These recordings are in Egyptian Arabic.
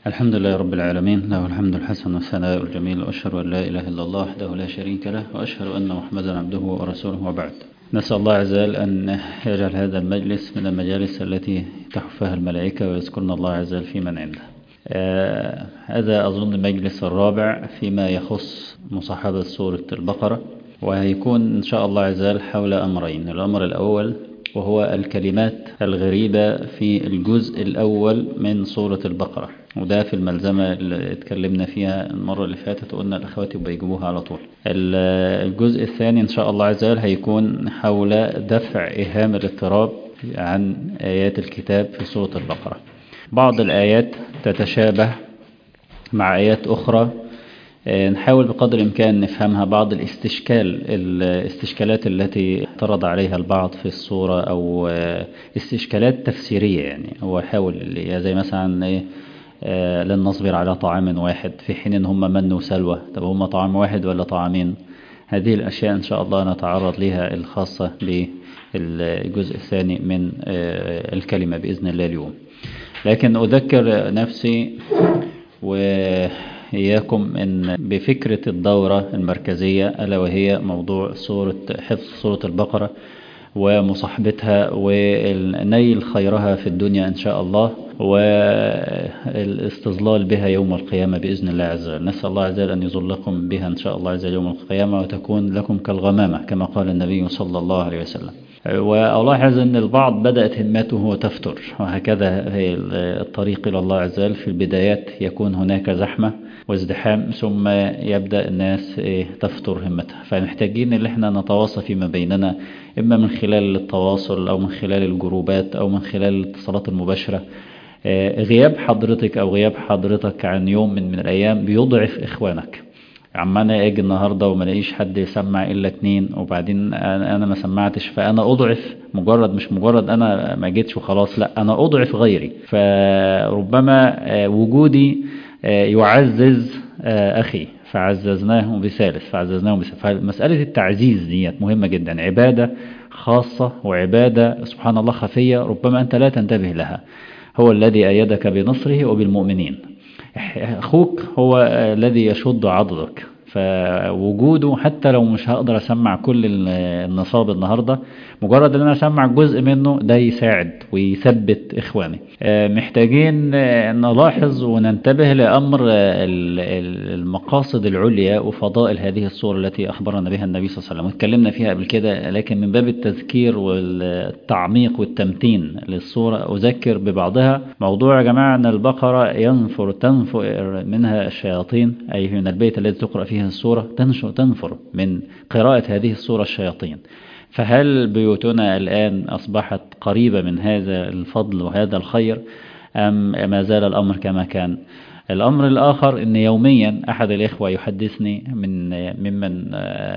الحمد لله رب العالمين له الحمد الحسن والثناء الجميل وأشهد أن لا إله إلا الله وحده لا شريك له وأشهد أن محمدا عبده ورسوله وبعد نسأل الله عز وجل أن يجعل هذا المجلس من المجالس التي تحفها الملائكة ويذكرنا الله عز وجل في من عنده آه هذا أظن المجلس الرابع فيما يخص مصاحبة سورة البقرة وهيكون إن شاء الله عز وجل حول أمرين الأمر الأول وهو الكلمات الغريبة في الجزء الأول من سورة البقرة وده في الملزمة اللي اتكلمنا فيها المرة اللي فاتت وقلنا الأخوات يبقى يجيبوها على طول الجزء الثاني إن شاء الله عز وجل هيكون حول دفع إيهام الاضطراب عن آيات الكتاب في سورة البقرة بعض الآيات تتشابه مع آيات أخرى نحاول بقدر الإمكان نفهمها بعض الاستشكال الاستشكالات التي اعترض عليها البعض في الصورة أو استشكالات تفسيرية يعني هو يحاول زي مثلا إيه لن نصبر على طعام واحد في حين ان هم من وسلوى طب هم طعام واحد ولا طعامين هذه الأشياء إن شاء الله نتعرض لها الخاصة بالجزء الثاني من الكلمة بإذن الله اليوم لكن أذكر نفسي وإياكم أن بفكرة الدورة المركزية ألا وهي موضوع سورة حفظ سورة البقرة ومصاحبتها ونيل خيرها في الدنيا إن شاء الله والاستظلال بها يوم القيامة بإذن الله عز وجل نسأل الله عز وجل أن يظلكم بها إن شاء الله عز وجل يوم القيامة وتكون لكم كالغمامة كما قال النبي صلى الله عليه وسلم وألاحظ أن البعض بدأت همته تفتر وهكذا هي الطريق إلى الله عز وجل في البدايات يكون هناك زحمة وازدحام ثم يبدأ الناس تفتر همتها فمحتاجين ان احنا نتواصل فيما بيننا إما من خلال التواصل أو من خلال الجروبات أو من خلال الاتصالات المباشرة غياب حضرتك أو غياب حضرتك عن يوم من, من الأيام بيضعف إخوانك عمانا اجي النهاردة وما لاقيش حد يسمع الا اتنين وبعدين انا ما سمعتش فانا اضعف مجرد مش مجرد انا ما جيتش وخلاص لا انا اضعف غيري فربما وجودي يعزز اخي فعززناه بثالث فعززناه بثالث فمسألة التعزيز ديت مهمة جدا عبادة خاصة وعبادة سبحان الله خفية ربما أنت لا تنتبه لها هو الذي أيدك بنصره وبالمؤمنين أخوك هو الذي يشد عضدك فوجوده حتى لو مش هقدر أسمع كل النصاب النهاردة مجرد أن أنا أسمع جزء منه ده يساعد ويثبت إخواني محتاجين نلاحظ وننتبه لأمر المقاصد العليا وفضائل هذه الصورة التي أخبرنا بها النبي صلى الله عليه وسلم واتكلمنا فيها قبل كده لكن من باب التذكير والتعميق والتمتين للصورة أذكر ببعضها موضوع يا جماعة أن البقرة ينفر تنفر منها الشياطين أي من البيت الذي تقرأ فيه السورة تنشر تنفر من قراءة هذه السورة الشياطين فهل بيوتنا الآن أصبحت قريبة من هذا الفضل وهذا الخير أم ما زال الأمر كما كان الأمر الآخر أن يوميا أحد الإخوة يحدثني من ممن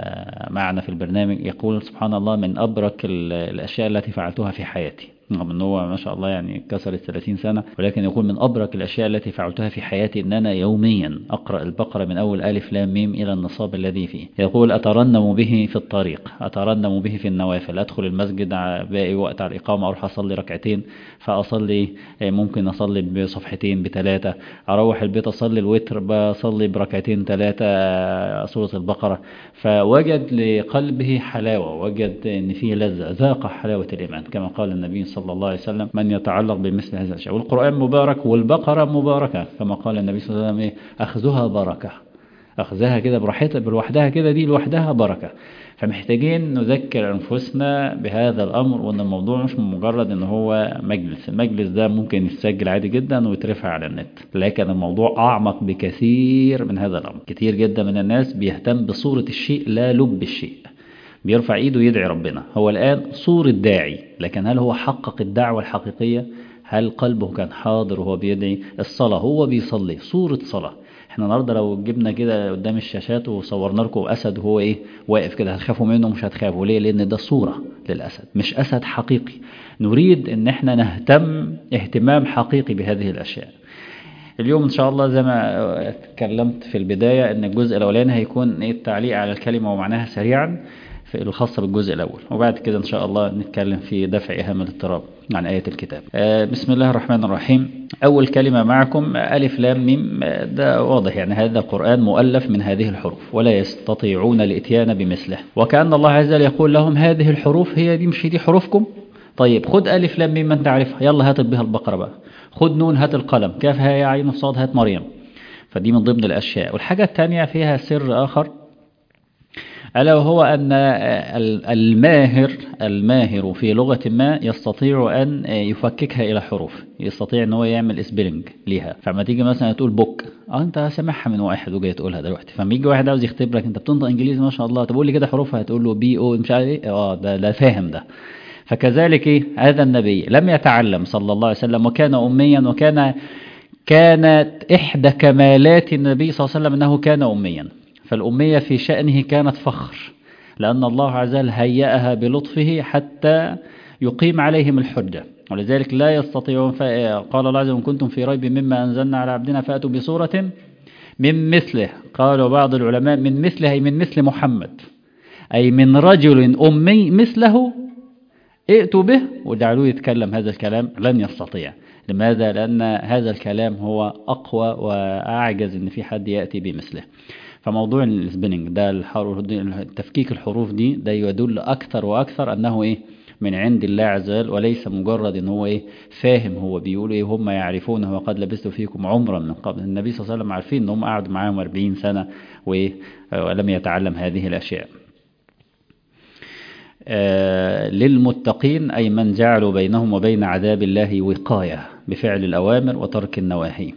معنا في البرنامج يقول سبحان الله من أبرك الأشياء التي فعلتها في حياتي رغم ان هو ما شاء الله يعني كسر ال 30 سنة ولكن يقول من أبرك الأشياء التي فعلتها في حياتي أن أنا يوميا أقرأ البقرة من أول ألف لام ميم إلى النصاب الذي فيه يقول أترنم به في الطريق أترنم به في النوافل أدخل المسجد باقي وقت على الإقامة أروح أصلي ركعتين فأصلي ممكن أصلي بصفحتين بثلاثة أروح البيت أصلي الوتر بصلي بركعتين ثلاثة سورة البقرة فوجد لقلبه حلاوة وجد أن فيه لذة ذاق حلاوة الإيمان كما قال النبي صلى الله عليه وسلم من يتعلق بمثل هذا الشيء والقرآن مبارك والبقرة مباركة كما قال النبي صلى الله عليه وسلم إيه أخذها بركة أخذها كده براحتها لوحدها كده دي لوحدها بركة فمحتاجين نذكر أنفسنا بهذا الأمر وأن الموضوع مش مجرد أن هو مجلس المجلس ده ممكن يتسجل عادي جدا ويترفع على النت لكن الموضوع أعمق بكثير من هذا الأمر كثير جدا من الناس بيهتم بصورة الشيء لا لب الشيء بيرفع ايده ويدعي ربنا هو الآن صورة داعي لكن هل هو حقق الدعوة الحقيقية هل قلبه كان حاضر وهو بيدعي الصلاة هو بيصلي صورة صلاة احنا النهارده لو جبنا كده قدام الشاشات وصورنا لكم اسد وهو ايه واقف كده هتخافوا منه مش هتخافوا ليه لان ده صورة للاسد مش اسد حقيقي نريد ان احنا نهتم اهتمام حقيقي بهذه الاشياء اليوم ان شاء الله زي ما اتكلمت في البداية ان الجزء الاولاني هيكون ايه التعليق على الكلمة ومعناها سريعا في الخاصة بالجزء الأول وبعد كده إن شاء الله نتكلم في دفع إهام الاضطراب عن آية الكتاب آه بسم الله الرحمن الرحيم أول كلمة معكم ألف لام ميم ده واضح يعني هذا القرآن مؤلف من هذه الحروف ولا يستطيعون الإتيان بمثله وكأن الله عز وجل يقول لهم هذه الحروف هي دي مش دي حروفكم طيب خد ألف لام ميم ما أنت عارفها يلا هات بها البقرة بقى خد نون هات القلم كاف ها يا عين صاد هات مريم فدي من ضمن الأشياء والحاجة الثانية فيها سر آخر ألا وهو أن الماهر الماهر في لغة ما يستطيع أن يفككها إلى حروف يستطيع أن هو يعمل اسبيلنج ليها فما تيجي مثلا تقول بوك اه انت سامعها من واحد وجاي تقولها دلوقتي فما يجي واحد عاوز يختبرك انت بتنطق انجليزي ما شاء الله طب قول لي كده حروفها هتقول له بي او مش عارف ايه اه ده ده فاهم ده فكذلك إيه؟ هذا النبي لم يتعلم صلى الله عليه وسلم وكان أميا وكان كانت إحدى كمالات النبي صلى الله عليه وسلم أنه كان أميا فالأمية في شأنه كانت فخر لأن الله عز وجل هيأها بلطفه حتى يقيم عليهم الحجة ولذلك لا يستطيعون قال الله عز وجل كنتم في ريب مما أنزلنا على عبدنا فأتوا بصورة من مثله قالوا بعض العلماء من مثله أي من مثل محمد أي من رجل أمي مثله ائتوا به وجعلوه يتكلم هذا الكلام لن يستطيع لماذا؟ لأن هذا الكلام هو أقوى وأعجز أن في حد يأتي بمثله فموضوع السبيننج ده الحروف دي تفكيك الحروف دي ده يدل أكثر وأكثر أنه إيه من عند الله عز وجل وليس مجرد ان هو ايه فاهم هو بيقول ايه هم يعرفونه وقد لبثت فيكم عمرا من قبل النبي صلى الله عليه وسلم عارفين ان هم قعدوا معاهم 40 سنة وايه ولم يتعلم هذه الاشياء آه للمتقين أي من جعلوا بينهم وبين عذاب الله وقاية بفعل الأوامر وترك النواهي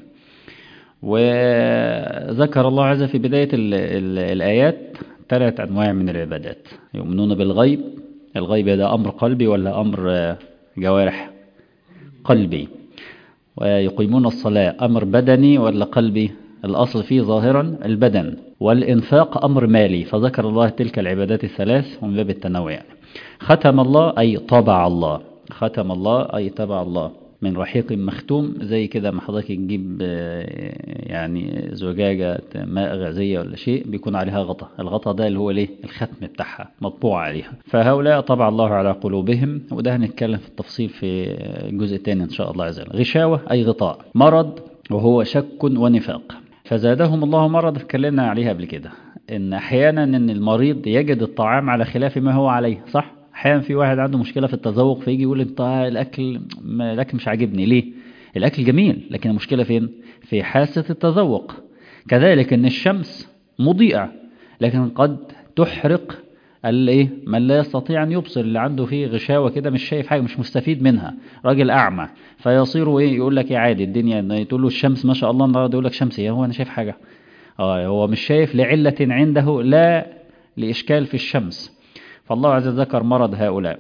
وذكر الله عز في بداية ال ال الآيات ثلاث أنواع من العبادات يؤمنون بالغيب الغيب ده أمر قلبي ولا أمر جوارح قلبي ويقيمون الصلاة أمر بدني ولا قلبي الأصل فيه ظاهرا البدن والإنفاق أمر مالي فذكر الله تلك العبادات الثلاث من باب التنوع يعني. ختم الله أي طبع الله ختم الله أي تبع الله من رحيق مختوم زي كده ما حضرتك تجيب يعني زجاجة ماء غازية ولا شيء بيكون عليها غطا الغطا ده اللي هو ليه الختم بتاعها مطبوع عليها فهؤلاء طبع الله على قلوبهم وده هنتكلم في التفصيل في الجزء الثاني إن شاء الله عز وجل غشاوة أي غطاء مرض وهو شك ونفاق فزادهم الله مرض اتكلمنا عليها قبل كده ان احيانا ان المريض يجد الطعام على خلاف ما هو عليه صح احيانا في واحد عنده مشكله في التذوق فيجي يقول انت الاكل ما الاكل مش عاجبني ليه الاكل جميل لكن المشكله فين في حاسه التذوق كذلك ان الشمس مضيئه لكن قد تحرق الايه من لا يستطيع ان يبصر اللي عنده فيه غشاوه كده مش شايف حاجه مش مستفيد منها راجل اعمى فيصير ايه يقول لك ايه عادي الدنيا تقول له الشمس ما شاء الله النهارده يقول لك شمس ايه هو انا شايف حاجه اه هو مش شايف لعله عنده لا لاشكال في الشمس فالله عز وجل ذكر مرض هؤلاء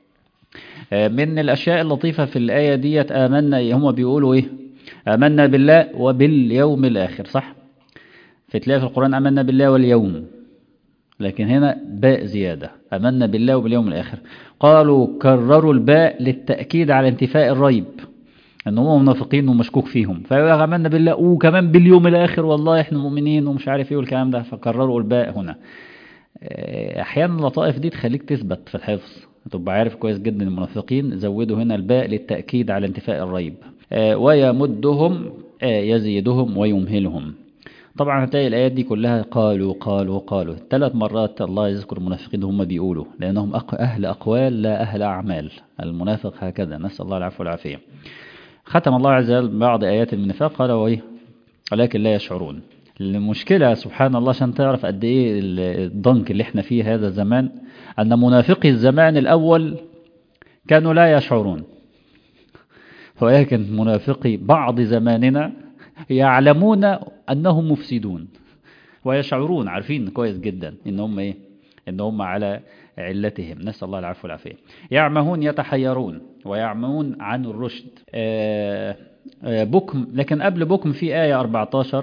من الاشياء اللطيفه في الايه ديت امنا هم بيقولوا ايه امنا بالله وباليوم الاخر صح فتلاقي في القران امنا بالله واليوم لكن هنا باء زيادة أمنا بالله وباليوم الآخر قالوا كرروا الباء للتأكيد على انتفاء الريب ان هم منافقين ومشكوك فيهم فآمنا بالله وكمان باليوم الآخر والله احنا مؤمنين ومش عارف ايه والكلام ده فكرروا الباء هنا احيانا اللطائف دي تخليك تثبت في الحفظ تبقى عارف كويس جدا المنافقين زودوا هنا الباء للتأكيد على انتفاء الريب ويمدهم يزيدهم ويمهلهم طبعا هتلاقي الآيات دي كلها قالوا قالوا قالوا ثلاث مرات الله يذكر المنافقين هم بيقولوا لأنهم أهل أقوال لا أهل أعمال المنافق هكذا نسأل الله العفو والعافية ختم الله عز وجل بعض آيات النفاق قال وإيه ولكن لا يشعرون المشكلة سبحان الله عشان تعرف قد إيه الضنك اللي احنا فيه هذا الزمان أن منافقي الزمان الأول كانوا لا يشعرون ولكن منافقي بعض زماننا يعلمون أنهم مفسدون ويشعرون عارفين كويس جدا إن هم إيه إن هم على علتهم نسأل الله العفو والعافية يعمهون يتحيرون ويعمون عن الرشد آآ آآ بكم لكن قبل بكم في آية 14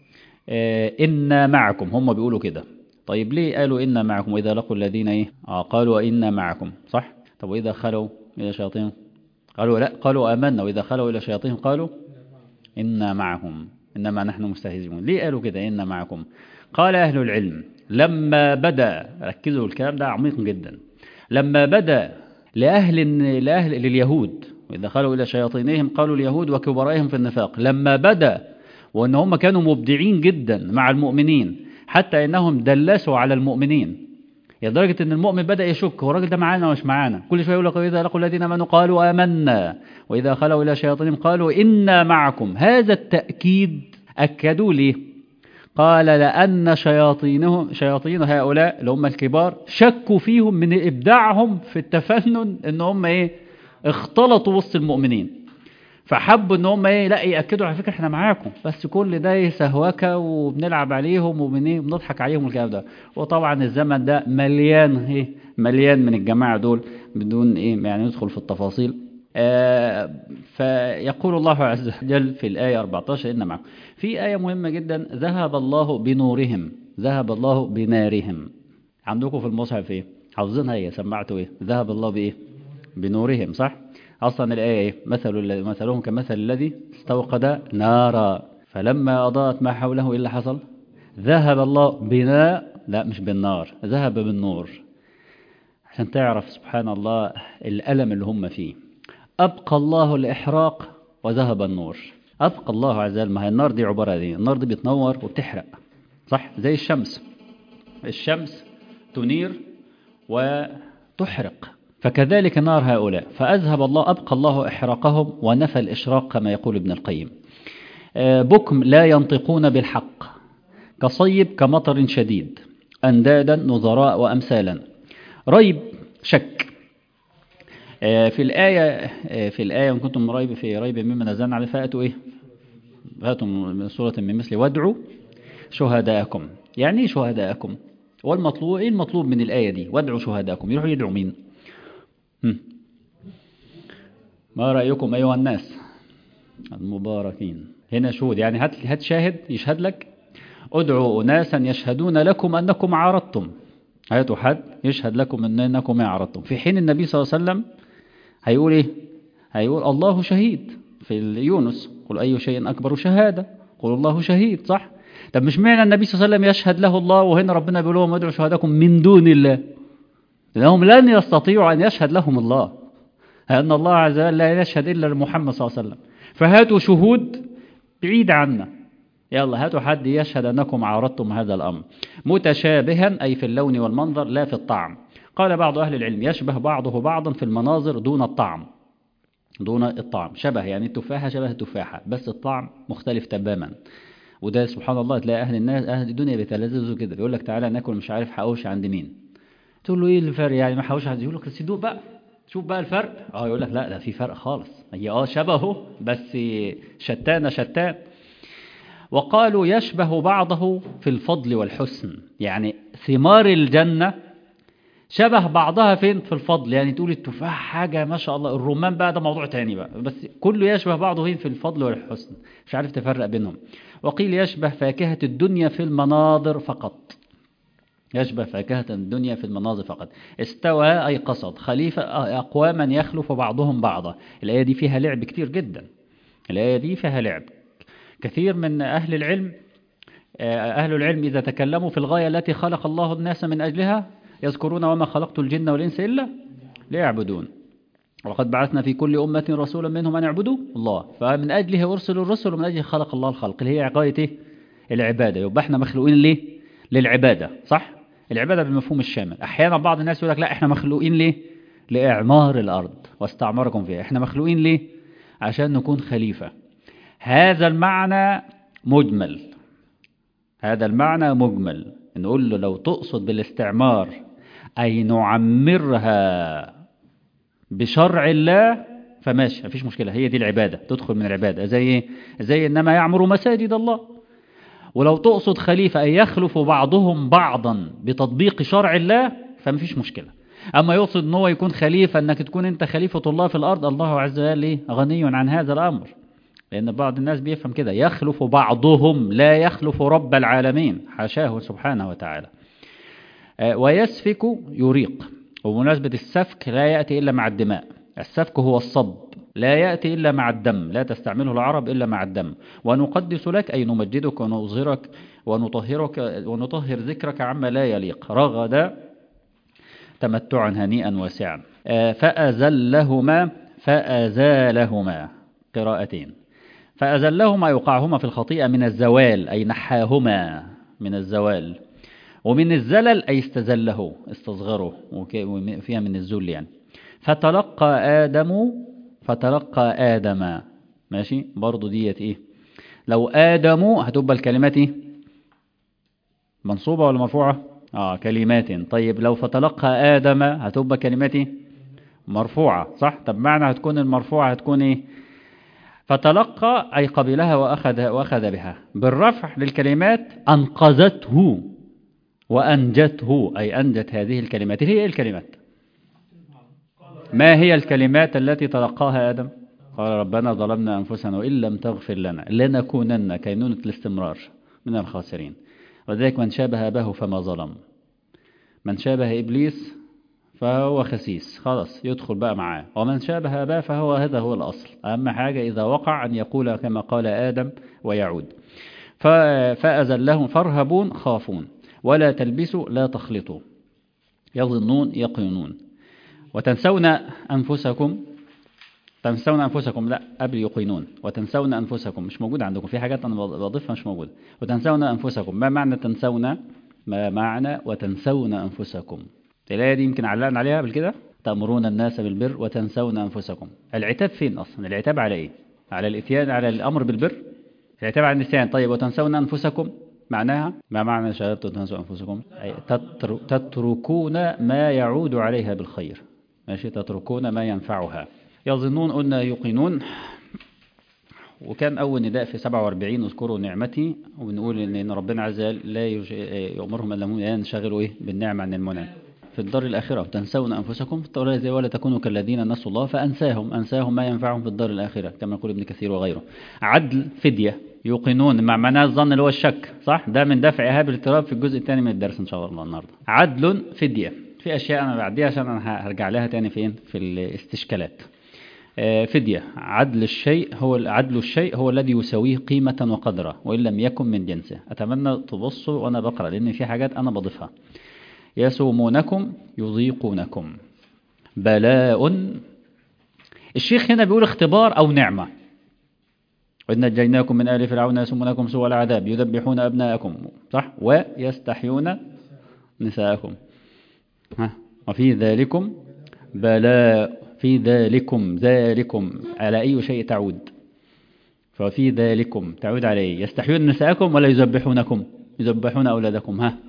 إن معكم هم بيقولوا كده طيب ليه قالوا إن معكم وإذا لقوا الذين إيه آه قالوا إن معكم صح طب وإذا خلوا إلى شياطين قالوا لا قالوا آمنا وإذا خلوا إلى شياطين قالوا إنا معهم إنما نحن مستهزئون ليه قالوا كده إن معكم قال أهل العلم لما بدأ ركزوا الكلام ده عميق جدا لما بدأ لأهل, لأهل لليهود وإذا خلوا إلى شياطينهم قالوا اليهود وكبرائهم في النفاق لما بدأ وأن هم كانوا مبدعين جدا مع المؤمنين حتى إنهم دلسوا على المؤمنين لدرجة أن المؤمن بدأ يشك هو الراجل ده معانا ومش معانا كل شوية يقول لك وإذا لقوا الذين آمنوا قالوا آمنا وإذا خلوا إلى شياطينهم قالوا إنا معكم هذا التأكيد أكدوا ليه قال لأن شياطينهم شياطين هؤلاء اللي هم الكبار شكوا فيهم من إبداعهم في التفنن إن هم إيه اختلطوا وسط المؤمنين فحبوا ان هم ايه لا ياكدوا على فكره احنا معاكم بس كل ده يسهوكه وبنلعب عليهم وبنضحك عليهم والكلام ده وطبعا الزمن ده مليان ايه مليان من الجماعه دول بدون ايه يعني ندخل في التفاصيل آه فيقول الله عز وجل في الايه 14 ان معكم في ايه مهمه جدا ذهب الله بنورهم ذهب الله بنارهم عندكم في المصحف ايه حافظينها ايه سمعتوا ايه ذهب الله بايه بنورهم صح أصلا الآية إيه؟ مثل مثلهم كمثل الذي استوقد نارا فلما أضاءت ما حوله إيه اللي حصل ذهب الله بنا لا مش بالنار ذهب بالنور عشان تعرف سبحان الله الألم اللي هم فيه أبقى الله الإحراق وذهب النور أبقى الله عز وجل ما هي النار دي عبارة دي النار دي بتنور وبتحرق صح زي الشمس الشمس تنير وتحرق فكذلك نار هؤلاء فأذهب الله أبقى الله إحراقهم ونفى الإشراق كما يقول ابن القيم بكم لا ينطقون بالحق كصيب كمطر شديد أندادا نظراء وأمثالا ريب شك في الآية في الآية إن كنتم ريب في ريب مما نزلنا عليه فأتوا إيه فأتوا من سورة من مثل وادعوا شهداءكم يعني إيه شهداءكم والمطلوب إيه المطلوب من الآية دي وادعوا شهداءكم يروحوا يدعوا مين ما رأيكم أيها الناس المباركين هنا شهود يعني هات هات شاهد يشهد لك ادعوا أناسا يشهدون لكم أنكم عارضتم هاتوا حد يشهد لكم أنكم عارضتم في حين النبي صلى الله عليه وسلم هيقول إيه هيقول الله شهيد في يونس قل أي شيء أكبر شهادة قل الله شهيد صح طب مش معنى النبي صلى الله عليه وسلم يشهد له الله وهنا ربنا بيقول لهم ادعوا شهداكم من دون الله لأنهم لن يستطيعوا أن يشهد لهم الله لأن الله عز وجل لا يشهد إلا لمحمد صلى الله عليه وسلم فهاتوا شهود بعيد عنا يلا هاتوا حد يشهد أنكم عارضتم هذا الأمر متشابها أي في اللون والمنظر لا في الطعم قال بعض أهل العلم يشبه بعضه بعضا في المناظر دون الطعم دون الطعم شبه يعني التفاحة شبه التفاحة بس الطعم مختلف تماما وده سبحان الله تلاقي أهل الناس أهل الدنيا بيتلذذوا كده يقول لك تعالى ناكل مش عارف حواوشي عند مين تقول له ايه الفرق يعني ما حواوشي عند يقول لك الصدوق بقى شوف بقى الفرق اه يقول لك لا ده في فرق خالص هي اه شبهه بس شتان شتان وقالوا يشبه بعضه في الفضل والحسن يعني ثمار الجنة شبه بعضها فين في الفضل يعني تقول التفاح حاجة ما شاء الله الرمان بقى ده موضوع تاني بقى بس كله يشبه بعضه فين في الفضل والحسن مش عارف تفرق بينهم وقيل يشبه فاكهة الدنيا في المناظر فقط يشبه فاكهة الدنيا في المناظر فقط استوى أي قصد خليفة أقواما يخلف بعضهم بعضا الآية دي فيها لعب كتير جدا الآية دي فيها لعب كثير من أهل العلم أهل العلم إذا تكلموا في الغاية التي خلق الله الناس من أجلها يذكرون وما خلقت الجن والإنس إلا ليعبدون وقد بعثنا في كل أمة رسولا منهم أن يعبدوا الله فمن أجله أرسل الرسل ومن أجله خلق الله الخلق اللي هي غاية إيه؟ العبادة يبقى احنا مخلوقين ليه للعبادة صح العبادة بالمفهوم الشامل أحيانا بعض الناس يقول لك لا احنا مخلوقين ليه لإعمار الأرض واستعماركم فيها احنا مخلوقين ليه عشان نكون خليفة هذا المعنى مجمل هذا المعنى مجمل نقول له لو تقصد بالاستعمار أي نعمرها بشرع الله فماشي مفيش مشكلة هي دي العبادة تدخل من العبادة زي زي إنما يعمر مساجد الله ولو تقصد خليفة أن يخلف بعضهم بعضا بتطبيق شرع الله فمفيش مشكلة أما يقصد أنه يكون خليفة أنك تكون أنت خليفة الله في الأرض الله عز وجل غني عن هذا الأمر لأن بعض الناس بيفهم كده يخلف بعضهم لا يخلف رب العالمين حاشاه سبحانه وتعالى ويسفك يريق وبمناسبة السفك لا يأتي إلا مع الدماء السفك هو الصب لا يأتي إلا مع الدم لا تستعمله العرب إلا مع الدم ونقدس لك أي نمجدك ونظهرك ونطهرك ونطهر ذكرك عما لا يليق رغد تمتعا هنيئا واسعا فأزلهما فأزالهما قراءتين فأزلهما يوقعهما في الخطيئة من الزوال أي نحاهما من الزوال ومن الزلل أي استزله استصغره وفيها من الذل يعني فتلقى آدم فتلقى آدم ماشي برضو ديت إيه لو آدم هتبقى الكلمات إيه منصوبة ولا مرفوعة آه كلمات طيب لو فتلقى آدم هتبقى كلمات إيه مرفوعة صح طب معنى هتكون المرفوعة هتكون إيه فتلقى أي قبلها وأخذ, وأخذ بها بالرفع للكلمات أنقذته وأنجته أي أنجت هذه الكلمات هي إيه الكلمات ما هي الكلمات التي تلقاها آدم قال ربنا ظلمنا أنفسنا وإن لم تغفر لنا لنكونن كينونة الاستمرار من الخاسرين وذلك من شابه أباه فما ظلم من شابه إبليس فهو خسيس خلاص يدخل بقى معاه ومن شابه أباه فهو هذا هو الأصل أهم حاجة إذا وقع أن يقول كما قال آدم ويعود فأزلهم فارهبون خافون ولا تلبسوا لا تخلطوا يظنون يقينون وتنسون أنفسكم تنسون أنفسكم لا قبل يقينون وتنسون أنفسكم مش موجود عندكم في حاجات أنا بضيفها مش موجودة وتنسون أنفسكم ما معنى تنسون ما معنى وتنسون أنفسكم الآية دي يمكن علقنا عليها قبل كده تأمرون الناس بالبر وتنسون أنفسكم العتاب فين أصلا العتاب على إيه على الإتيان على الأمر بالبر العتاب على النسيان طيب وتنسون أنفسكم معناها ما معنى شهادة تنسوا أنفسكم أي تتركون ما يعود عليها بالخير ماشي تتركون ما ينفعها يظنون أن يقينون وكان أول نداء في 47 اذكروا نعمتي ونقول إن ربنا عز وجل لا يأمرهم أن ينشغلوا إيه بالنعمة عن المنعم في الدار الآخرة تنسون أنفسكم في التوراة زي ولا تكونوا كالذين نسوا الله فأنساهم أنساهم ما ينفعهم في الدار الآخرة كما يقول ابن كثير وغيره عدل فدية يوقنون مع معناه الظن اللي هو الشك صح ده من دفع إيهاب الاضطراب في الجزء الثاني من الدرس إن شاء الله النهاردة عدل فدية في أشياء أنا بعديها عشان أنا هرجع لها تاني فين في الاستشكالات فدية عدل الشيء هو عدل الشيء هو الذي يساويه قيمة وقدرة وإن لم يكن من جنسه أتمنى تبصوا وأنا بقرأ لأن في حاجات أنا بضيفها يسومونكم يضيقونكم بلاء الشيخ هنا بيقول اختبار أو نعمة وإن نجيناكم من آل فرعون يسومونكم سوء العذاب يذبحون أبناءكم صح ويستحيون نساءكم ها وفي ذلكم بلاء في ذلكم ذلكم على أي شيء تعود ففي ذلكم تعود عليه يستحيون نساءكم ولا يذبحونكم يذبحون أولادكم ها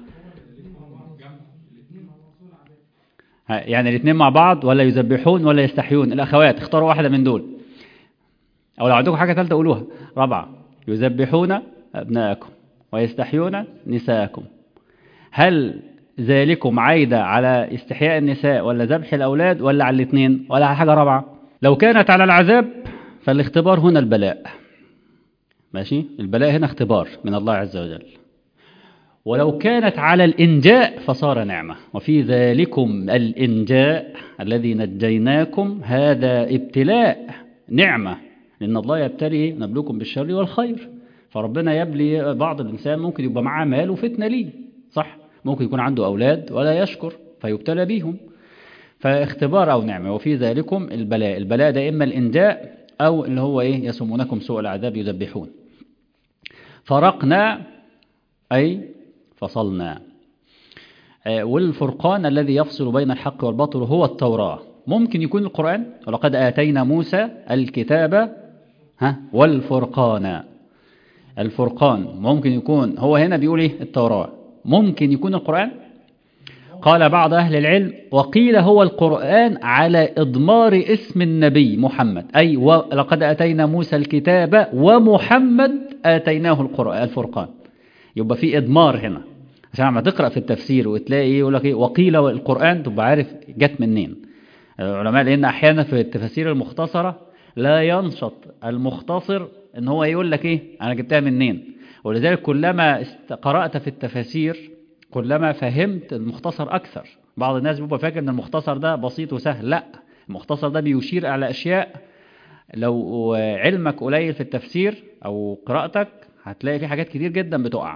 يعني الاثنين مع بعض ولا يذبحون ولا يستحيون الأخوات اختاروا واحدة من دول أو لو عندكم حاجة ثالثة قولوها رابعة يذبحون أبناءكم ويستحيون نساءكم هل ذلكم عايدة على استحياء النساء ولا ذبح الأولاد ولا على الاثنين ولا على حاجة رابعة لو كانت على العذاب فالاختبار هنا البلاء ماشي البلاء هنا اختبار من الله عز وجل ولو كانت على الإنجاء فصار نعمة وفي ذلكم الإنجاء الذي نجيناكم هذا ابتلاء نعمة لأن الله يبتلي نبلوكم بالشر والخير فربنا يبلي بعض الإنسان ممكن يبقى معاه مال وفتنة ليه صح ممكن يكون عنده أولاد ولا يشكر فيبتلى بيهم فاختبار أو نعمة وفي ذلكم البلاء البلاء ده إما الإنجاء أو اللي هو إيه يسمونكم سوء العذاب يذبحون فرقنا أي فصلنا والفرقان الذي يفصل بين الحق والباطل هو التوراة ممكن يكون القرآن ولقد آتينا موسى الكتاب ها والفرقان الفرقان ممكن يكون هو هنا بيقول ايه التوراة ممكن يكون القرآن قال بعض أهل العلم وقيل هو القرآن على إضمار اسم النبي محمد أي ولقد أتينا موسى الكتاب ومحمد آتيناه القرآن الفرقان يبقى في إضمار هنا عشان لما تقرأ في التفسير وتلاقي يقول لك ايه وقيل القرآن تبقى عارف جت منين العلماء لأن أحيانا في التفاسير المختصرة لا ينشط المختصر ان هو يقول لك ايه انا جبتها منين ولذلك كلما قرأت في التفاسير كلما فهمت المختصر أكثر بعض الناس بيبقى فاكر ان المختصر ده بسيط وسهل لا المختصر ده بيشير على أشياء لو علمك قليل في التفسير أو قراءتك هتلاقي في حاجات كتير جدا بتقع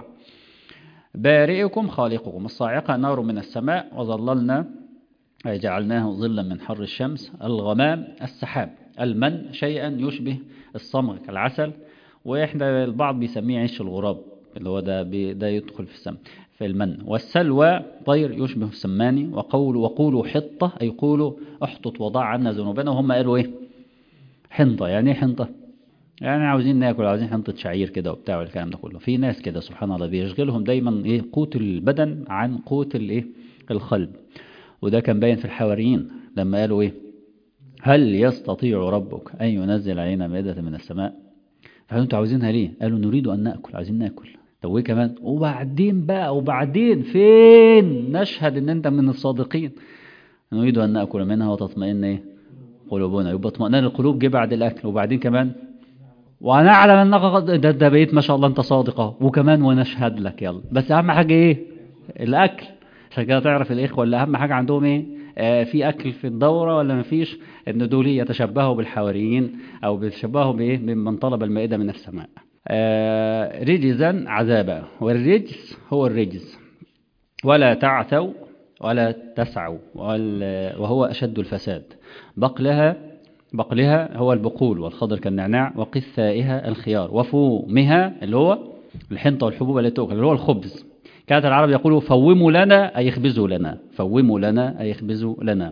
بارئكم خالقكم الصاعقة نار من السماء وظللنا أي جعلناه ظلا من حر الشمس الغمام السحاب المن شيئا يشبه الصمغ كالعسل وإحنا البعض بيسميه عيش الغراب اللي هو ده, ده يدخل في السم في المن والسلوى طير يشبه السماني وقول وقولوا حطة أي قولوا احطط وضع عنا ذنوبنا وهم قالوا إيه حنطة يعني إيه حنطة يعني عاوزين ناكل عاوزين حنطة شعير كده وبتاع والكلام ده كله في ناس كده سبحان الله بيشغلهم دايما إيه قوت البدن عن قوت الإيه القلب وده كان باين في الحواريين لما قالوا إيه هل يستطيع ربك أن ينزل علينا مائدة من السماء فقالوا انتوا عاوزينها ليه قالوا نريد أن نأكل عايزين ناكل طب وايه كمان وبعدين بقى وبعدين فين نشهد ان انت من الصادقين نريد ان ناكل منها وتطمئن ايه قلوبنا يبقى اطمئنان القلوب جه بعد الاكل وبعدين كمان ونعلم انك قد ده, ده بقيت ما شاء الله انت صادقه وكمان ونشهد لك يلا بس اهم حاجه ايه الاكل عشان كده تعرف الاخوه اللي اهم حاجه عندهم ايه آه في اكل في الدوره ولا ما فيش ان دول يتشبهوا بالحواريين او بيتشبهوا بايه بمن طلب المائده من السماء آه رجزا عذابا والرجز هو الرجز ولا تعثوا ولا تسعوا وهو أشد الفساد بقلها بقلها هو البقول والخضر كالنعناع وقثائها الخيار وفومها اللي هو الحنطة والحبوب التي تؤكل اللي هو الخبز كانت العرب يقولوا فوموا لنا أي يخبزوا لنا فوموا لنا أي يخبزوا لنا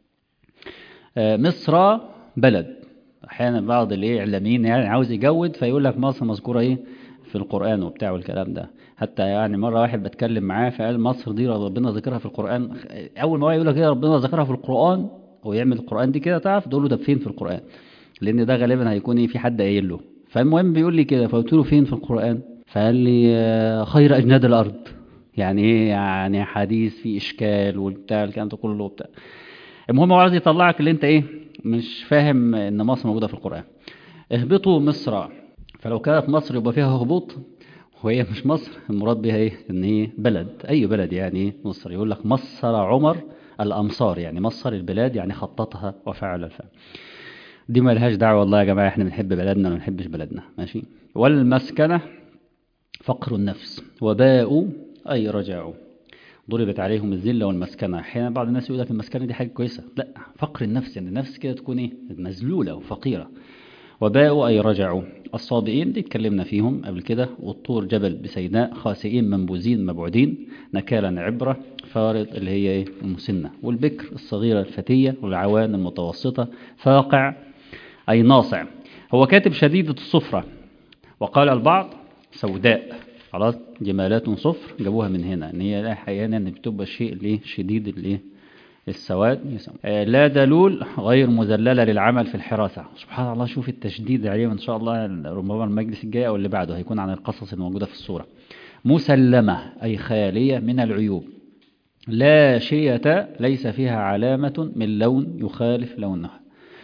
آه مصر بلد احيانا بعض الايه اعلاميين يعني عاوز يجود فيقول لك مصر مذكوره ايه في القران وبتاع والكلام ده حتى يعني مره واحد بتكلم معاه فقال مصر دي ربنا ذكرها في القران اول ما يقول لك ايه ربنا ذكرها في القران ويعمل القران دي كده تعرف تقول له ده فين في القران لان ده غالبا هيكون ايه في حد قايل له فالمهم بيقول لي كده فقلت له فين في القران فقال لي خير اجناد الارض يعني ايه يعني حديث فيه اشكال وبتاع الكلام ده كله وبتاع المهم هو عايز يطلعك اللي انت ايه مش فاهم ان مصر موجودة في القرآن اهبطوا مصر فلو كانت مصر يبقى فيها هبوط وهي مش مصر المراد بها ايه ان هي بلد اي بلد يعني مصر يقول لك مصر عمر الامصار يعني مصر البلاد يعني خططها وفعل الفعل دي ما لهاش دعوه والله يا جماعه احنا بنحب بلدنا ولا ما بنحبش بلدنا ماشي والمسكنه فقر النفس وباءوا اي رجعوا ضربت عليهم الذله والمسكنه احيانا بعض الناس يقول لك المسكنه دي حاجه كويسه لا فقر النفس ان يعني النفس كده تكون ايه مذلوله وفقيره وباءوا اي رجعوا الصابئين دي اتكلمنا فيهم قبل كده والطور جبل بسيناء خاسئين منبوذين مبعودين نكالا عبره فارض اللي هي ايه المسنه والبكر الصغيره الفتيه والعوان المتوسطه فاقع اي ناصع هو كاتب شديده الصفره وقال البعض سوداء خلاص جمالات صفر جابوها من هنا ان هي احيانا ان بتبقى الشيء الايه شديد الايه السواد آه لا دلول غير مذللة للعمل في الحراسة سبحان الله شوف التشديد عليه ان شاء الله ربما المجلس الجاي او اللي بعده هيكون عن القصص الموجودة في الصورة مسلمة أي خالية من العيوب لا شية ليس فيها علامة من لون يخالف لونها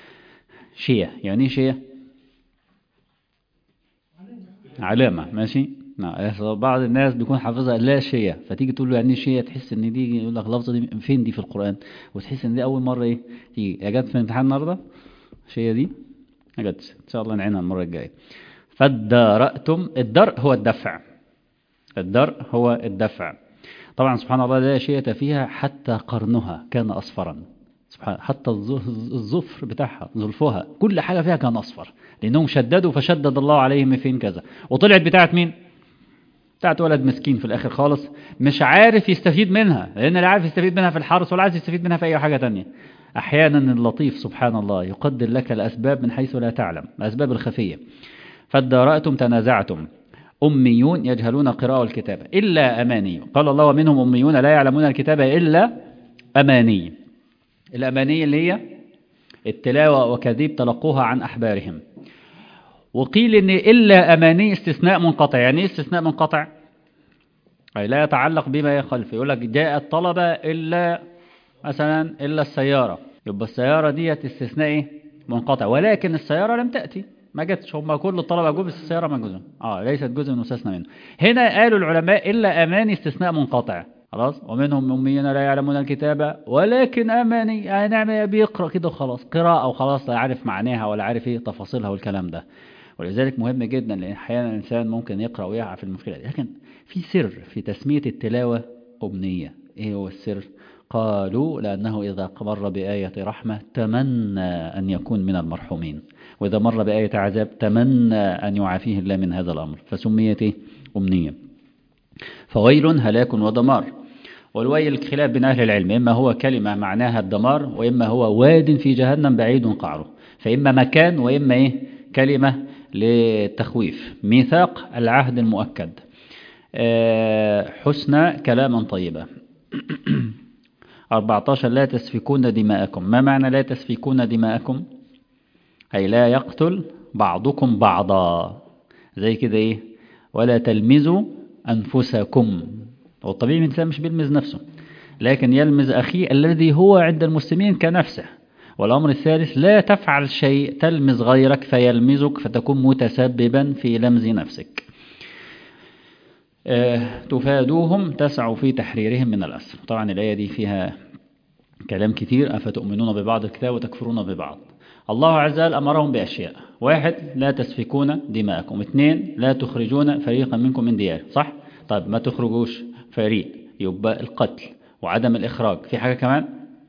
شية يعني ايه شية علامة ماشي بعض الناس بيكون حافظها لا شيء فتيجي تقول له يعني شيء تحس ان دي يقول لك اللفظه دي فين دي في القران وتحس ان دي اول مره ايه تيجي يا جت في الامتحان النهارده شيء دي ما جاتش ان شاء الله نعينها المره الجايه فادارأتم الدرء هو الدفع الدرء هو الدفع طبعا سبحان الله لا شيء فيها حتى قرنها كان اصفرا سبحان حتى الظفر بتاعها ظلفها كل حاجه فيها كان اصفر لانهم شددوا فشدد الله عليهم فين كذا وطلعت بتاعت مين بتاعت ولد مسكين في الاخر خالص مش عارف يستفيد منها لان لا عارف يستفيد منها في الحرس ولا عايز يستفيد منها في اي حاجه تانية احيانا اللطيف سبحان الله يقدر لك الاسباب من حيث لا تعلم الاسباب الخفيه فادارأتم تنازعتم أميون يجهلون قراءة الكتابة إلا أماني قال الله ومنهم أميون لا يعلمون الكتابة إلا أماني الأماني اللي هي التلاوة وكذيب تلقوها عن أحبارهم وقيل ان الا اماني استثناء منقطع يعني ايه استثناء منقطع أي لا يتعلق بما يخلف يقول لك جاء الطلبة الا مثلا الا السيارة يبقى السيارة ديت استثناء ايه منقطع ولكن السيارة لم تأتي ما جاتش هم كل الطلبة جو بس السيارة ما جزء اه ليست جزء من مستثنى منه هنا قالوا العلماء الا اماني استثناء منقطع خلاص ومنهم أميين لا يعلمون الكتابة ولكن أماني يعني نعم بيقرأ كده وخلاص قراءة وخلاص لا عارف معناها ولا عارف ايه تفاصيلها والكلام ده ولذلك مهم جدا لأن أحيانا الإنسان ممكن يقرأ ويقع في المشكلة دي لكن في سر في تسمية التلاوة أمنية إيه هو السر؟ قالوا لأنه إذا مر بآية رحمة تمنى أن يكون من المرحومين وإذا مر بآية عذاب تمنى أن يعافيه الله من هذا الأمر فسميت إيه؟ أمنية فويل هلاك ودمار والويل خلاف بين أهل العلم إما هو كلمة معناها الدمار وإما هو واد في جهنم بعيد قعره فإما مكان وإما إيه كلمة للتخويف ميثاق العهد المؤكد حسنى كلاما طيبا 14 لا تسفكون دماءكم ما معنى لا تسفكون دماءكم أي لا يقتل بعضكم بعضا زي كده إيه ولا تلمزوا أنفسكم والطبيعي الإنسان مش بيلمز نفسه لكن يلمز أخيه الذي هو عند المسلمين كنفسه والأمر الثالث لا تفعل شيء تلمز غيرك فيلمزك فتكون متسببا في لمز نفسك آه تفادوهم تسعوا في تحريرهم من الأسر طبعا الآية دي فيها كلام كتير أفتؤمنون ببعض الكتاب وتكفرون ببعض الله عز وجل أمرهم بأشياء واحد لا تسفكون دماءكم اثنين لا تخرجون فريقا منكم من ديار صح؟ طيب ما تخرجوش فريق يبقى القتل وعدم الإخراج في حاجة كمان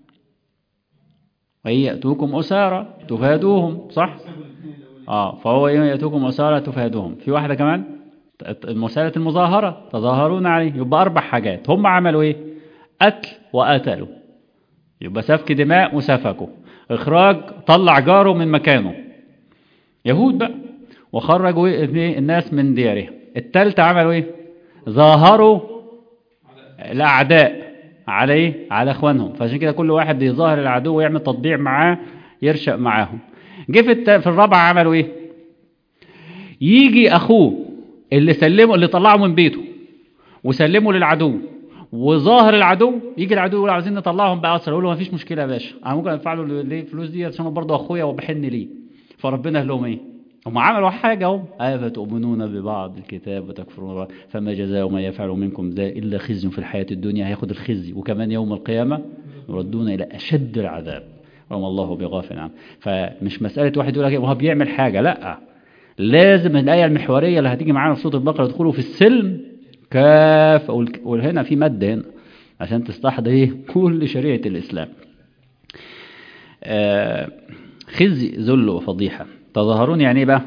وهي يأتوكم أسارة تفادوهم صح؟ آه فهو يأتوكم أسارة تفادوهم في واحدة كمان مسألة المظاهرة تظاهرون عليه يبقى أربع حاجات هم عملوا إيه قتل وقتلوا يبقى سفك دماء وسفكوا إخراج طلع جاره من مكانه يهود بقى وخرجوا الناس من ديارهم التالتة عملوا إيه ظاهروا الأعداء على إيه على إخوانهم فعشان كده كل واحد بيظاهر العدو ويعمل تطبيع معاه يرشق معاهم جه في, في الرابعة عملوا إيه يجي أخوه اللي سلمه اللي طلعه من بيته وسلمه للعدو وظاهر العدو يجي العدو يقول عايزين نطلعهم بأسر يقول له مفيش مشكلة يا باشا انا ممكن ادفع له ليه الفلوس دي عشان برضه اخويا وبحن ليه فربنا قال لهم ايه هم عملوا حاجة اهو أفتؤمنون ببعض الكتاب وتكفرون ببعض فما جزاء ما يفعل منكم ذا إلا خزي في الحياة الدنيا هياخد الخزي وكمان يوم القيامة يردون إلى أشد العذاب وما الله بغافل عنه فمش مسألة واحد يقول لك هو بيعمل حاجة لا لازم الآية المحورية اللي هتيجي معانا في سورة البقرة تدخلوا في السلم كاف وهنا في مد هنا عشان تستحضر ايه كل شريعة الإسلام آه خزي ذل وفضيحة تظاهرون يعني ايه بقى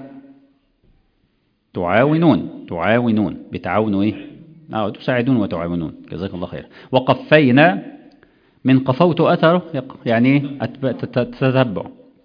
تعاونون تعاونون بتعاونوا ايه اه تساعدون وتعاونون جزاك الله خير وقفينا من قفوت أثره يعني ايه تتبع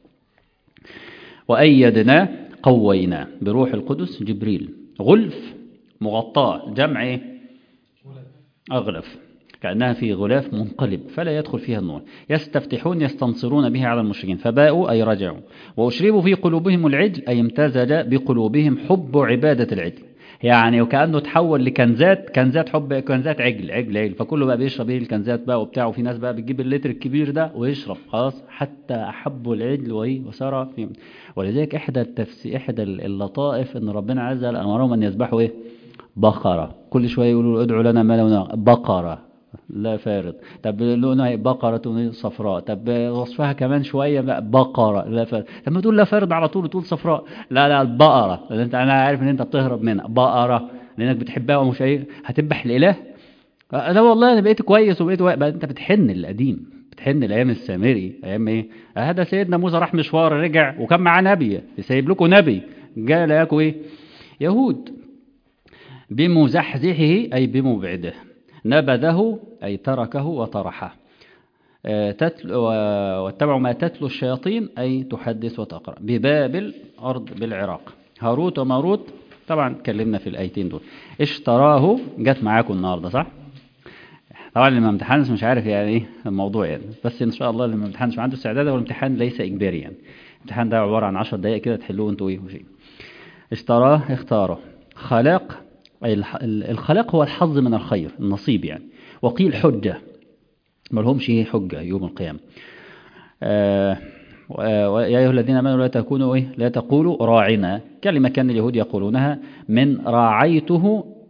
وأيدنا قوينا بروح القدس جبريل غلف مغطاة جمع ايه أغلف كأنها في غلاف منقلب فلا يدخل فيها النور يستفتحون يستنصرون به على المشركين فباءوا أي رجعوا وأشربوا في قلوبهم العجل أي امتزج بقلوبهم حب عبادة العجل يعني وكأنه تحول لكنزات كنزات حب كنزات عجل عجل عجل فكله بقى بيشرب ايه الكنزات بقى وبتاع وفي ناس بقى بتجيب اللتر الكبير ده ويشرب خلاص حتى أحبوا العجل وايه وسار فيهم ولذلك إحدى التفسير إحدى اللطائف إن ربنا عز وجل أمرهم أن يذبحوا ايه بقرة كل شوية يقولوا ادعوا لنا ما لونها بقرة لا فارض طب لونها بقرة صفراء طب وصفها كمان شوية بقرة لا فارض لما تقول لا فارض على طول تقول صفراء لا لا البقرة انت انا عارف ان انت بتهرب منها بقرة لانك بتحبها ومش ايه هتذبح الاله لا والله انا بقيت كويس وبقيت بقى انت بتحن القديم بتحن الايام السامري ايام ايه هذا سيدنا موسى راح مشوار رجع وكان معاه نبي سايب لكم نبي جاء لقاكم ايه يهود بمزحزحه أي بمبعده نبذه أي تركه وطرحه تتلو واتبعوا ما تتلو الشياطين أي تحدث وتقرأ ببابل أرض بالعراق هاروت وماروت طبعا اتكلمنا في الآيتين دول اشتراه جت معاكم النهاردة صح طبعا اللي ما امتحنش مش عارف يعني ايه الموضوع يعني بس ان شاء الله اللي ما امتحنش عنده استعداد والامتحان ليس اجباري يعني الامتحان ده عبارة عن 10 دقائق كده تحلوه انتوا ايه وشيء اشتراه اختاره خلاق أي الخلاق هو الحظ من الخير النصيب يعني وقيل حجة ما لهمش ايه حجة يوم القيامة آه يا أيها الذين آمنوا لا تكونوا إيه لا تقولوا راعنا كلمة كان اليهود يقولونها من راعيته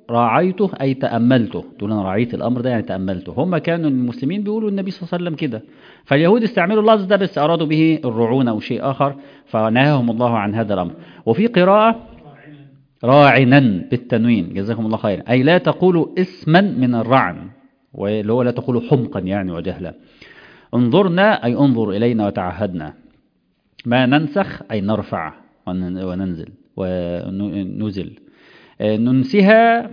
راعيته أي تأملته تقول أنا راعيت الأمر ده يعني تأملته هم كانوا المسلمين بيقولوا النبي صلى الله عليه وسلم كده فاليهود استعملوا اللفظ ده بس أرادوا به الرعونة أو شيء آخر فنهاهم الله عن هذا الأمر وفي قراءة راعنا بالتنوين جزاكم الله خيرا أي لا تقولوا اسما من الرعن واللي هو لا تقولوا حمقا يعني وجهلا انظرنا أي انظر إلينا وتعهدنا ما ننسخ أي نرفع وننزل وننزل ننسها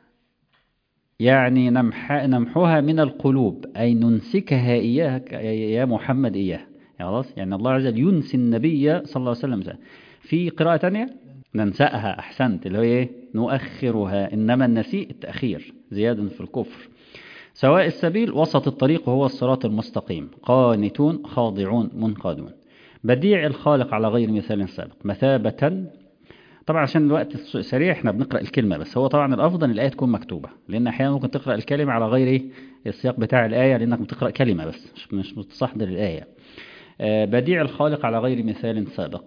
يعني نمح نمحوها من القلوب أي ننسكها إياك يا محمد إياه يعني خلاص يعني الله عز وجل ينسي النبي صلى الله عليه وسلم في قراءة ثانية ننسأها أحسنت اللي هو إيه نؤخرها إنما النسيء التأخير زيادة في الكفر سواء السبيل وسط الطريق وهو الصراط المستقيم قانتون خاضعون منقادون بديع الخالق على غير مثال سابق مثابة طبعا عشان الوقت سريع احنا بنقرأ الكلمة بس هو طبعا الأفضل الآية تكون مكتوبة لأن أحيانا ممكن تقرأ الكلمة على غير السياق بتاع الآية لأنك بتقرأ كلمة بس مش مش متصحضر الآية بديع الخالق على غير مثال سابق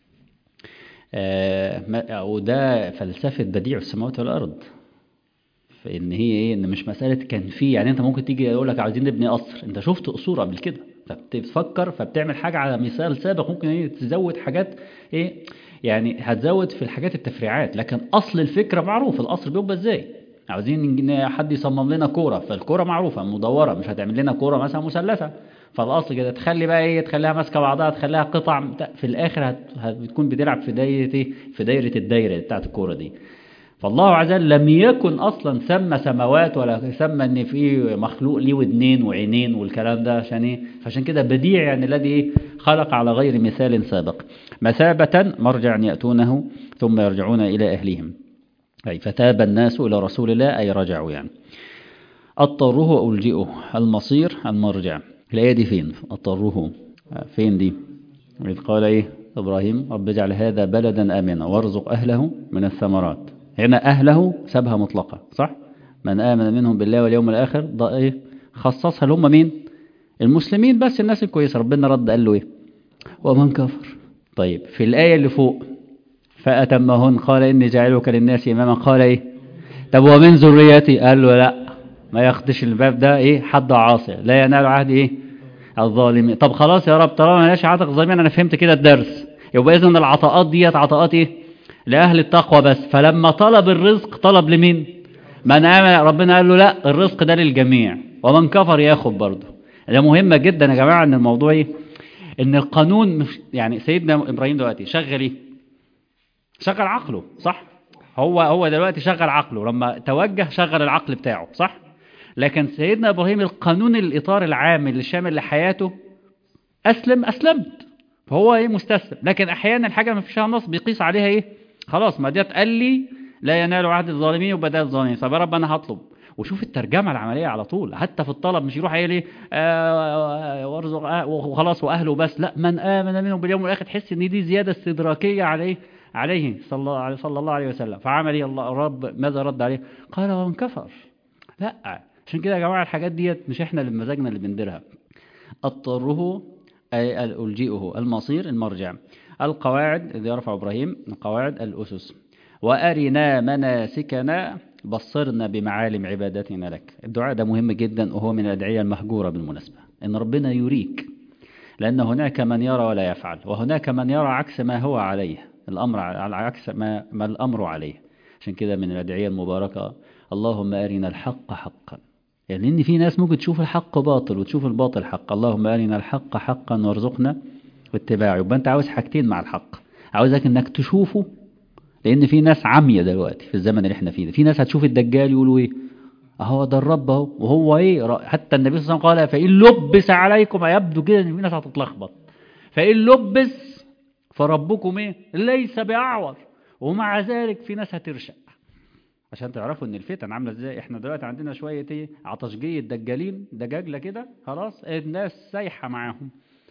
وده فلسفة بديع السماوات والأرض فإن هي إيه إن مش مسألة كان في يعني أنت ممكن تيجي يقول لك عاوزين نبني قصر أنت شفت قصور قبل كده فبتفكر فبتعمل حاجة على مثال سابق ممكن إيه تزود حاجات إيه يعني هتزود في الحاجات التفريعات لكن أصل الفكرة معروف القصر بيبقى إزاي عاوزين حد يصمم لنا كورة فالكورة معروفة مدورة مش هتعمل لنا كورة مثلا مثلثة فالاصل كده تخلي بقى ايه تخليها ماسكه بعضها تخليها قطع في الاخر هت... هتكون بتلعب في دايره ايه في دايره الدايره بتاعت الكوره دي فالله عز وجل لم يكن اصلا سمى سماوات ولا سمى ان في مخلوق ليه ودنين وعينين والكلام ده عشان ايه فعشان كده بديع يعني الذي ايه خلق على غير مثال سابق مثابه مرجع ياتونه ثم يرجعون الى اهليهم اي فتاب الناس الى رسول الله اي رجعوا يعني اضطره الجئه المصير المرجع الآية دي فين اضطروه فين دي إذ قال إيه إبراهيم رب اجعل هذا بلدا آمنا وارزق أهله من الثمرات هنا أهله سابها مطلقة صح من آمن منهم بالله واليوم الآخر ده إيه خصصها لهم مين المسلمين بس الناس الكويسة ربنا رد قال له إيه ومن كفر طيب في الآية اللي فوق فأتمهن قال إني جاعلك للناس إماما قال إيه طب ومن ذريتي قال له لا ما ياخدش الباب ده ايه حد عاصي لا ينال عهد ايه الظالمين طب خلاص يا رب طالما ما لهاش عهد الظالمين انا فهمت كده الدرس يبقى اذا العطاءات ديت عطاءات ايه لاهل التقوى بس فلما طلب الرزق طلب لمين من امن ربنا قال له لا الرزق ده للجميع ومن كفر ياخد برضه ده مهمه جدا يا جماعه ان الموضوع ايه ان القانون مش يعني سيدنا ابراهيم دلوقتي شغل ايه شغل عقله صح هو هو دلوقتي شغل عقله لما توجه شغل العقل بتاعه صح لكن سيدنا إبراهيم القانون الإطار العام اللي شامل لحياته أسلم أسلمت فهو إيه مستسلم لكن أحيانا الحاجة ما فيها نص بيقيس عليها إيه خلاص ما ديت قال لي لا ينال عهد الظالمين وبدأ الظالمين طب يا رب أنا هطلب وشوف الترجمة العملية على طول حتى في الطلب مش يروح قايل ايه آه وارزق آه وخلاص واهله بس لا من امن منهم باليوم الاخر تحس ان دي زياده استدراكيه عليه عليه صلى الله عليه صلى الله عليه وسلم فعمل ايه الله رب ماذا رد عليه قال ومن كفر لا عشان كده يا جماعة الحاجات ديت مش احنا اللي بمزاجنا اللي بنديرها اضطره أي ألجئه المصير المرجع القواعد اللي يرفع إبراهيم القواعد الأسس وأرنا مناسكنا بصرنا بمعالم عبادتنا لك الدعاء ده مهم جدا وهو من الأدعية المهجورة بالمناسبة إن ربنا يريك لأن هناك من يرى ولا يفعل وهناك من يرى عكس ما هو عليه الأمر على عكس ما, ما الأمر عليه عشان كده من الأدعية المباركة اللهم أرنا الحق حقا يعني إن في ناس ممكن تشوف الحق باطل وتشوف الباطل حق اللهم أرنا الحق حقا وارزقنا اتباعه يبقى أنت عاوز حاجتين مع الحق عاوزك إنك تشوفه لأن في ناس عمية دلوقتي في الزمن اللي احنا فيه ده في ناس هتشوف الدجال يقولوا إيه أهو ده الرب أهو وهو إيه حتى النبي صلى الله عليه وسلم قال فإن لبس عليكم يبدو كده إن في ناس هتتلخبط فإن لبس فربكم إيه ليس بأعور ومع ذلك في ناس هترشق عشان تعرفوا ان الفتن عامله ازاي احنا دلوقتي عندنا شويه ايه عطشجيه دجالين دجاجله كده خلاص الناس سايحه معاهم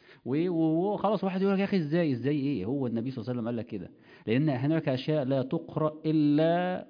وخلاص واحد يقول لك يا اخي ازاي ازاي ايه هو النبي صلى الله عليه وسلم قال لك كده لان هناك اشياء لا تقرا الا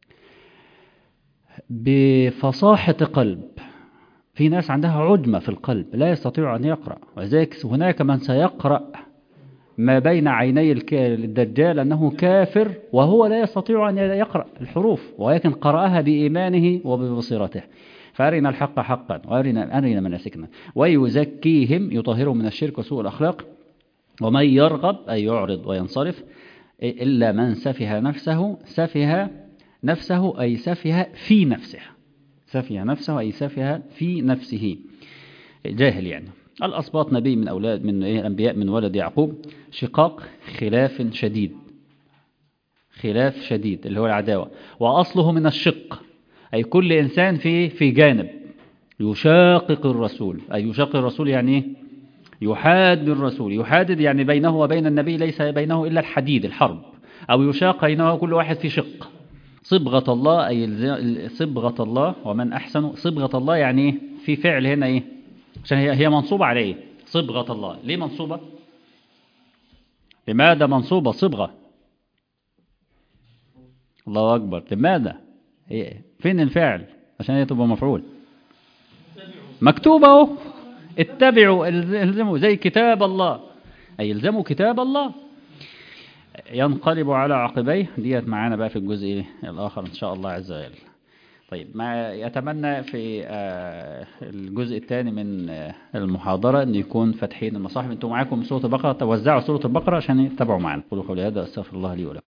بفصاحه قلب في ناس عندها عجمه في القلب لا يستطيع ان يقرا ولذلك هناك من سيقرا ما بين عيني الدجال أنه كافر وهو لا يستطيع أن يقرأ الحروف ولكن قرأها بإيمانه وببصيرته فأرنا الحق حقا وأرنا أرنا مناسكنا ويزكيهم يطهرهم من الشرك وسوء الأخلاق ومن يرغب أي يعرض وينصرف إلا من سفه نفسه سفه نفسه أي سفه في نفسه سفه نفسه أي سفه في نفسه جاهل يعني الأسباط نبي من أولاد من الأنبياء من ولد يعقوب شقاق خلاف شديد خلاف شديد اللي هو العداوة وأصله من الشق أي كل إنسان في في جانب يشاقق الرسول أي يشاقق الرسول يعني إيه؟ يحاد الرسول يحادد يعني بينه وبين النبي ليس بينه إلا الحديد الحرب أو يشاق بينه كل واحد في شق صبغة الله أي صبغة الله ومن أحسن صبغة الله يعني إيه؟ في فعل هنا إيه عشان هي هي منصوبة على إيه صبغة الله ليه منصوبة لماذا منصوبة صبغة الله أكبر لماذا إيه؟ فين الفعل عشان هي تبقى مفعول مكتوب اهو اتبعوا الزموا زي كتاب الله أي الزموا كتاب الله ينقلب على عقبيه ديت معانا بقى في الجزء الآخر إن شاء الله عز وجل طيب ما يتمنى في الجزء الثاني من المحاضرة أن يكون فاتحين المصاحف أنتم معاكم سورة البقرة توزعوا سورة البقرة عشان يتبعوا معنا قولوا قولي هذا أستغفر الله لي ولكم